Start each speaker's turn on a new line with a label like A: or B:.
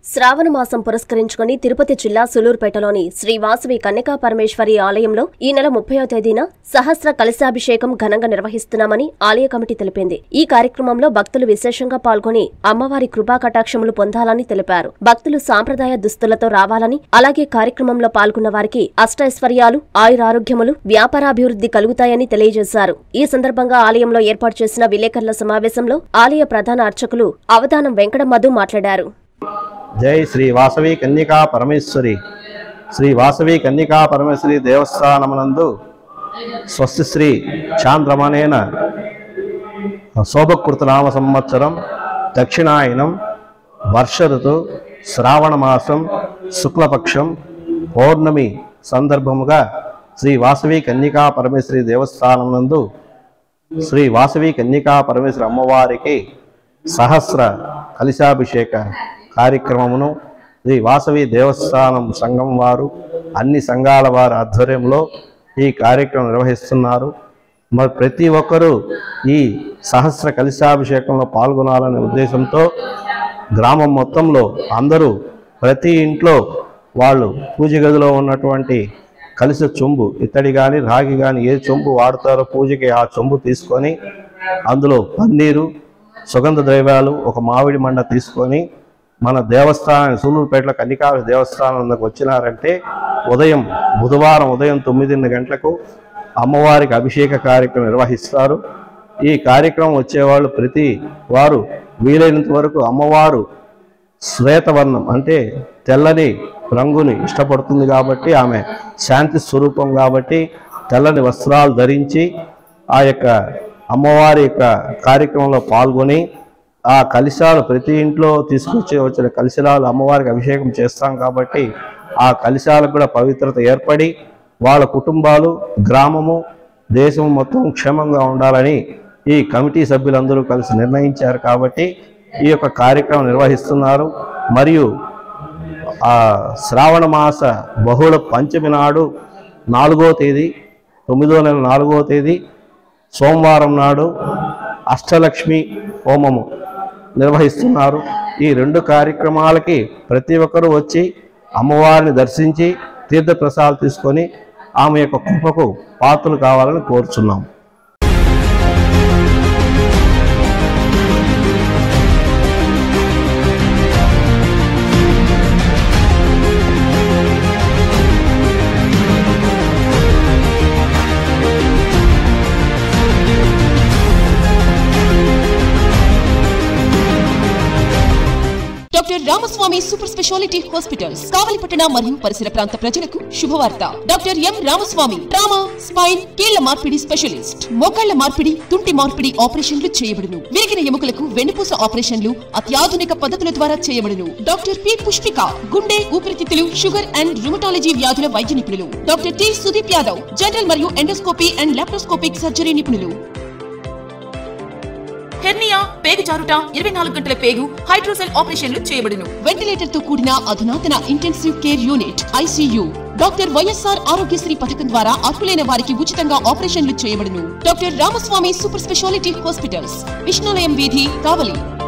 A: శ్రావణ మాసం పురస్కరించుకుని తిరుపతి జిల్లా సులూరుపేటలోని శ్రీ వాసవి కన్యకా పరమేశ్వరి ఆలయంలో ఈ నెల ముప్పయో తేదీన సహస్ర కలశాభిషేకం ఘనంగా నిర్వహిస్తున్నామని ఆలయ కమిటీ తెలిపింది ఈ కార్యక్రమంలో భక్తులు విశేషంగా పాల్గొని అమ్మవారి కృపా కటాక్షములు పొందాలని తెలిపారు భక్తులు సాంప్రదాయ దుస్తులతో రావాలని అలాగే కార్యక్రమంలో పాల్గొన్న వారికి అష్టైశ్వర్యాలు ఆయురారోగ్యములు వ్యాపారాభివృద్ధి కలుగుతాయని తెలియజేశారు ఈ సందర్భంగా ఆలయంలో ఏర్పాటు చేసిన విలేకరుల సమావేశంలో ఆలయ ప్రధాన అర్చకులు అవధానం వెంకట మధు మాట్లాడారు
B: జై శ్రీ వాసవి కన్యకా పరమేశ్వరి శ్రీ వాసవి కన్యకా పరమేశ్వరి దేవస్థానమునందు స్వస్తి శ్రీ చాంద్రమనేన శోభకృతనామ సంవత్సరం దక్షిణాయనం వర్ష ఋతు శ్రావణ మాసం శుక్లపక్షం పౌర్ణమి సందర్భముగా శ్రీ వాసవి కన్యకా పరమేశ్వరి దేవస్థానం నందు శ్రీ వాసవి కన్యకా పరమేశ్వరి అమ్మవారికి సహస్ర కలశాభిషేక కార్యక్రమమును శ్రీ వాసవి దేవస్థానం సంఘం వారు అన్ని సంఘాల వారి ఆధ్వర్యంలో ఈ కార్యక్రమం నిర్వహిస్తున్నారు మరి ప్రతి ఒక్కరూ ఈ సహస్ర కలశాభిషేకంలో పాల్గొనాలనే ఉద్దేశంతో గ్రామం మొత్తంలో అందరూ ప్రతి ఇంట్లో వాళ్ళు పూజ గదిలో ఉన్నటువంటి కలిసి చెంబు ఇత్తడి కానీ రాగి కానీ ఏ చెంబు వాడతారో పూజకి ఆ చెంబు తీసుకొని అందులో పన్నీరు సుగంధ ద్రవ్యాలు ఒక మామిడి మండ తీసుకొని మన దేవస్థానం సూలూరుపేటలో కన్నికా దేవస్థానంలోకి వచ్చినారంటే ఉదయం బుధవారం ఉదయం తొమ్మిదిన్నర గంటలకు అమ్మవారికి అభిషేక కార్యక్రమం నిర్వహిస్తారు ఈ కార్యక్రమం వచ్చేవాళ్ళు ప్రతి వారు వీలైనంత వరకు అమ్మవారు శ్వేతవర్ణం అంటే తెల్లని రంగుని ఇష్టపడుతుంది కాబట్టి ఆమె శాంతి స్వరూపం కాబట్టి తెల్లని వస్త్రాలు ధరించి ఆ యొక్క అమ్మవారి యొక్క కార్యక్రమంలో పాల్గొని ఆ కలశాలు ప్రతి ఇంట్లో తీసుకొచ్చి వచ్చిన కలశాలు అమ్మవారికి అభిషేకం చేస్తాం కాబట్టి ఆ కలశాలకు కూడా పవిత్రత ఏర్పడి వాళ్ళ కుటుంబాలు గ్రామము దేశం మొత్తం క్షేమంగా ఉండాలని ఈ కమిటీ సభ్యులందరూ కలిసి నిర్ణయించారు కాబట్టి ఈ యొక్క కార్యక్రమం నిర్వహిస్తున్నారు మరియు ఆ శ్రావణ మాస బహుళ పంచమి నాడు నాలుగో తేదీ తొమ్మిదో నెల నాలుగో తేదీ సోమవారం నాడు అష్టలక్ష్మి హోమము నిర్వహిస్తున్నారు ఈ రెండు కార్యక్రమాలకి ప్రతి ఒక్కరూ వచ్చి అమ్మవారిని దర్శించి తీర్థప్రసాదాలు తీసుకొని ఆమె యొక్క కృపకు పాత్రలు కావాలని కోరుచున్నాం
C: doctor Ramaswamy super speciality hospitals కావలిపట్టణ మరియు పరిసర ప్రాంత ప్రజలకు శుభవార్త doctor M Ramaswamy trauma spine కీళ్ల మార్పిడి స్పెషలిస్ట్ మోకాళ్ల మార్పిడి తుంటి మార్పిడి ఆపరేషన్లు చేయబడును విరిగిన ఎముకలకు వెన్నుపూస ఆపరేషన్లు అత్యాధునిక పద్ధతుల ద్వారా చేయబడును డాక్టర్ పి పుష్పిక గుండె ఊపిరితిత్తులు షుగర్ అండ్ రుమటాలజీ వ్యాధుల వైద్య నిపుణులు doctor T Sudeep Yadav general మరియు ఎండోస్కోపీ అండ్ లాప్రోస్కోపిక్ సర్జరీ నిపుణులు హెర్నియా పేగు జారుట ఇరవై నాలుగు గంటల పేగు హైడ్రోసెల్ ఆపరేషన్లు చేయబడును వెంటిలేటర్ తో కూడిన అధునాతన intensive care unit ICU doctor YSR Aarogyasri పథకం ద్వారా అర్హులైన వారికి ఉచితంగా ఆపరేషన్లు చేయబడును doctor Ramaswamy super speciality hospitals Vishnulayam వీధి కావలి